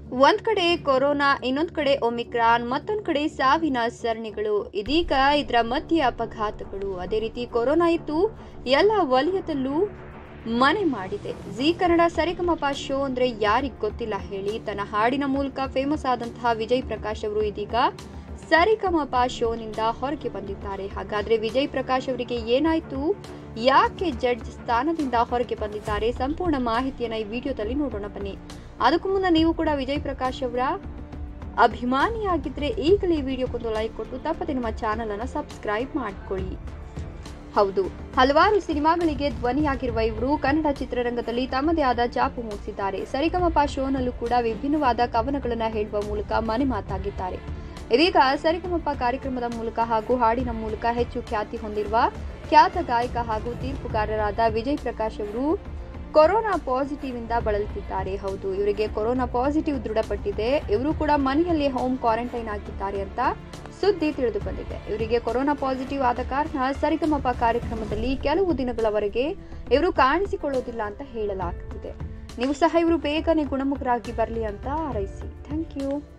ಒಂದ್ ಕಡೆ ಕೊರೋನಾ ಇನ್ನೊಂದ್ ಕಡೆ ಒಮಿಕ್ರಾನ್ ಮತ್ತೊಂದ್ ಕಡೆ ಸಾವಿನ ಸರಣಿಗಳು ಇದೀಗ ಇದರ ಮಧ್ಯೆ ಅಪಘಾತಗಳು ಅದೇ ರೀತಿ ಕೊರೋನಾ ಇತ್ತು ಎಲ್ಲ ವಲಯದಲ್ಲೂ ಮನೆ ಮಾಡಿದೆ ಜಿ ಕನ್ನಡ ಸರಿಗಮಪ ಶೋ ಅಂದ್ರೆ ಯಾರಿಗ್ ಗೊತ್ತಿಲ್ಲ ಹೇಳಿ ತನ್ನ ಹಾಡಿನ ಮೂಲಕ ಫೇಮಸ್ ಆದಂತಹ ವಿಜಯ್ ಪ್ರಕಾಶ್ ಅವರು ಇದೀಗ ಸರಿಗಮಪ ಶೋನಿಂದ ಹೊರಗೆ ಬಂದಿದ್ದಾರೆ ಹಾಗಾದ್ರೆ ವಿಜಯ್ ಪ್ರಕಾಶ್ ಅವರಿಗೆ ಏನಾಯ್ತು ಯಾಕೆ ಜಡ್ಜ್ ಸ್ಥಾನದಿಂದ ಹೊರಗೆ ಬಂದಿದ್ದಾರೆ ಸಂಪೂರ್ಣ ಮಾಹಿತಿಯನ್ನ ಈ ವಿಡಿಯೋದಲ್ಲಿ ನೋಡೋಣ ಬನ್ನಿ ಅದಕ್ಕೂ ಮುನ್ನ ನೀವು ಕೂಡ ವಿಜಯ್ ಪ್ರಕಾಶ್ ಅವರ ಅಭಿಮಾನಿಯಾಗಿದ್ರೆ ಈಗಲೇ ಈ ವಿಡಿಯೋಕ್ಕೊಂದು ಲೈಕ್ ಕೊಟ್ಟು ತಪ್ಪದೆ ನಮ್ಮ ಚಾನಲ್ ಅನ್ನ ಸಬ್ಸ್ಕ್ರೈಬ್ ಮಾಡ್ಕೊಳ್ಳಿ ಹೌದು ಹಲವಾರು ಸಿನಿಮಾಗಳಿಗೆ ಧ್ವನಿಯಾಗಿರುವ ಇವರು ಕನ್ನಡ ಚಿತ್ರರಂಗದಲ್ಲಿ ತಮ್ಮದೇ ಆದ ಚಾಪು ಮೂಡಿಸಿದ್ದಾರೆ ಸರಿಗಮಪ ಶೋನಲ್ಲೂ ಕೂಡ ವಿಭಿನ್ನವಾದ ಕವನಗಳನ್ನ ಹೇಳುವ ಮೂಲಕ ಮನೆ ಮಾತಾಗಿದ್ದಾರೆ ಇದೀಗ ಸರಿಗಮಪ ಕಾರ್ಯಕ್ರಮದ ಮೂಲಕ ಹಾಗೂ ಹಾಡಿನ ಮೂಲಕ ಹೆಚ್ಚು ಖ್ಯಾತಿ ಹೊಂದಿರುವ ಖ್ಯಾತ ಗಾಯಕ ಹಾಗೂ ತೀರ್ಪುಗಾರರಾದ ವಿಜಯ್ ಪ್ರಕಾಶ್ ಅವರು ಕೊರೋನಾ ಪಾಸಿಟಿವ್ ಇಂದ ಬಳಲುತ್ತಿದ್ದಾರೆ ಹೌದು ಇವರಿಗೆ ಕೊರೋನಾ ಪಾಸಿಟಿವ್ ದೃಢಪಟ್ಟಿದೆ ಇವರು ಕೂಡ ಮನೆಯಲ್ಲಿ ಹೋಮ್ ಕ್ವಾರಂಟೈನ್ ಆಗಿದ್ದಾರೆ ಅಂತ ಸುದ್ದಿ ತಿಳಿದು ಬಂದಿದೆ ಇವರಿಗೆ ಕೊರೋನಾ ಪಾಸಿಟಿವ್ ಆದ ಕಾರಣ ಸರಿಗಮಪ ಕಾರ್ಯಕ್ರಮದಲ್ಲಿ ಕೆಲವು ದಿನಗಳವರೆಗೆ ಇವರು ಕಾಣಿಸಿಕೊಳ್ಳೋದಿಲ್ಲ ಅಂತ ಹೇಳಲಾಗ್ತಿದೆ ನೀವು ಸಹ ಇವರು ಬೇಗನೆ ಗುಣಮುಖರಾಗಿ ಬರಲಿ ಅಂತ ಹಾರೈಸಿ ಥ್ಯಾಂಕ್ ಯು